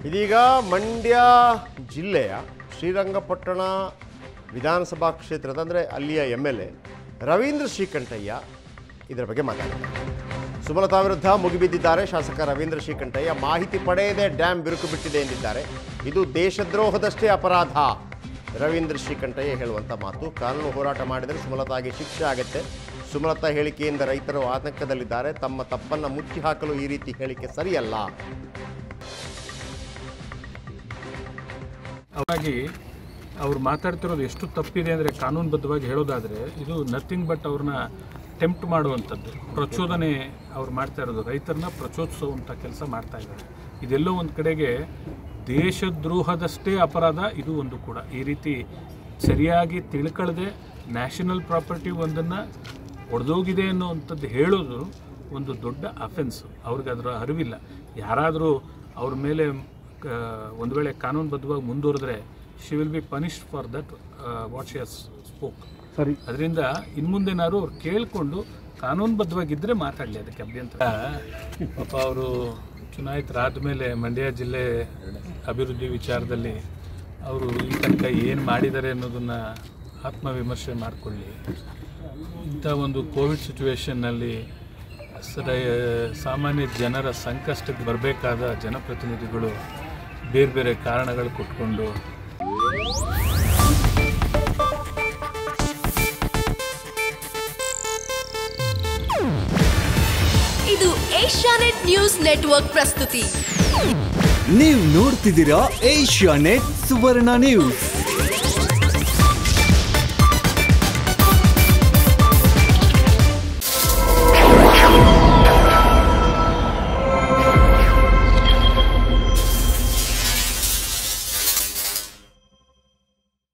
ಇದೀಗ ಮಂಡ್ಯ ಜಿಲ್ಲೆಯ ಶ್ರೀರಂಗಪಟ್ಟಣ ವಿಧಾನಸಭಾ ಕ್ಷೇತ್ರದ ಅಂದರೆ ಅಲ್ಲಿಯ M L A Ravindra Srikantaiah ಇದರ ಬಗ್ಗೆ ಮಾತಾಡಿದ್ದಾರೆ ಸುಮಲತಾ ವಿರುದ್ಧ ಮುಗಿಬಿದ್ದಿದ್ದಾರೆ ಶಾಸಕ ರವೀಂದ್ರ ಶ್ರೀಕಂಠಯ್ಯ ಮಾಹಿತಿ ಪಡೆಯದೆ ಡ್ಯಾಮ್ ಬಿರುಕು ಬಿಟ್ಟಿದೆ ಎಂದಿದ್ದಾರೆ ಇದು ದೇಶದ್ರೋಹದಷ್ಟೇ ಅಪರಾಧ ರವೀಂದ್ರ ಶ್ರೀಕಂಠಯ್ಯ ಹೇಳುವಂಥ ಮಾತು ಕಾನೂನು ಹೋರಾಟ ಮಾಡಿದರೆ ಸುಮಲತಾಗೆ ಶಿಕ್ಷೆ ಆಗುತ್ತೆ ಸುಮಲತಾ ಹೇಳಿಕೆಯಿಂದ ರೈತರು ಆತಂಕದಲ್ಲಿದ್ದಾರೆ ತಮ್ಮ ತಪ್ಪನ್ನು ಮುಚ್ಚಿ ಹಾಕಲು ಈ ರೀತಿ ಹೇಳಿಕೆ ಸರಿಯಲ್ಲ ಹಾಗಾಗಿ ಅವ್ರು ಮಾತಾಡ್ತಿರೋದು ಎಷ್ಟು ತಪ್ಪಿದೆ ಅಂದರೆ ಕಾನೂನುಬದ್ಧವಾಗಿ ಹೇಳೋದಾದರೆ ಇದು ನಥಿಂಗ್ ಬಟ್ ಅವ್ರನ್ನ ಟೆಂಪ್ಟ್ ಮಾಡುವಂಥದ್ದು ಪ್ರಚೋದನೆ ಅವ್ರು ಮಾಡ್ತಾ ಇರೋದು ರೈತರನ್ನ ಪ್ರಚೋದಿಸುವಂಥ ಕೆಲಸ ಮಾಡ್ತಾ ಇದ್ದಾರೆ ಇದೆಲ್ಲೋ ಒಂದು ಕಡೆಗೆ ದೇಶದ್ರೋಹದಷ್ಟೇ ಅಪರಾಧ ಇದು ಒಂದು ಕೂಡ ಈ ರೀತಿ ಸರಿಯಾಗಿ ತಿಳ್ಕೊಳ್ಳದೆ ನ್ಯಾಷನಲ್ ಪ್ರಾಪರ್ಟಿ ಒಂದನ್ನು ಒಡೆದೋಗಿದೆ ಅನ್ನುವಂಥದ್ದು ಹೇಳೋದು ಒಂದು ದೊಡ್ಡ ಅಫೆನ್ಸ್ ಅವ್ರಿಗೆ ಅದರ ಅರಿವಿಲ್ಲ ಯಾರಾದರೂ ಅವ್ರ ಮೇಲೆ ಕ- ಒಂದು ವೇಳೆ ಕಾನೂನುಬದ್ಧವಾಗಿ ಮುಂದುವರೆದ್ರೆ she will be punished for that what she has spoke ಸರಿ ಅದರಿಂದ ಇನ್ನು ಮುಂದೆನಾದ್ರು ಅವ್ರು ಕೇಳಿಕೊಂಡು ಕಾನೂನುಬದ್ಧವಾಗಿದ್ದರೆ ಮಾತಾಡಲಿ ಅದಕ್ಕೆ ಅಭ್ಯಂತರ ಪಾಪ ಅವರು ಚುನಾಯಿತರಾದ ಮೇಲೆ ಮಂಡ್ಯ ಜಿಲ್ಲೆ ಅಭಿವೃದ್ಧಿ ವಿಚಾರದಲ್ಲಿ ಅವರು ಈ ತನಕ ಏನು ಮಾಡಿದ್ದಾರೆ ಅನ್ನೋದನ್ನು ಆತ್ಮವಿಮರ್ಶೆ ಮಾಡಿಕೊಳ್ಳಿ ಇಂಥ ಒಂದು ಕೋವಿಡ್ ಸಿಚುವೇಶನ್ನಲ್ಲಿ ಸರ ಸಾಮಾನ್ಯ ಜನರ ಸಂಕಷ್ಟಕ್ಕೆ ಬರಬೇಕಾದ ಜನಪ್ರತಿನಿಧಿಗಳು ಬೇರೆ ಬೇರೆ ಕಾರಣಗಳು ಕೊಟ್ಕೊಂಡು ಇದು ಏಷ್ಯಾನೆಟ್ ನ್ಯೂಸ್ ನೆಟ್ವರ್ಕ್ ಪ್ರಸ್ತುತಿ ನೀವು ನೋಡ್ತಿದ್ದೀರಾ ಏಷ್ಯಾ ನೆಟ್ ಸುವರ್ಣ ನ್ಯೂಸ್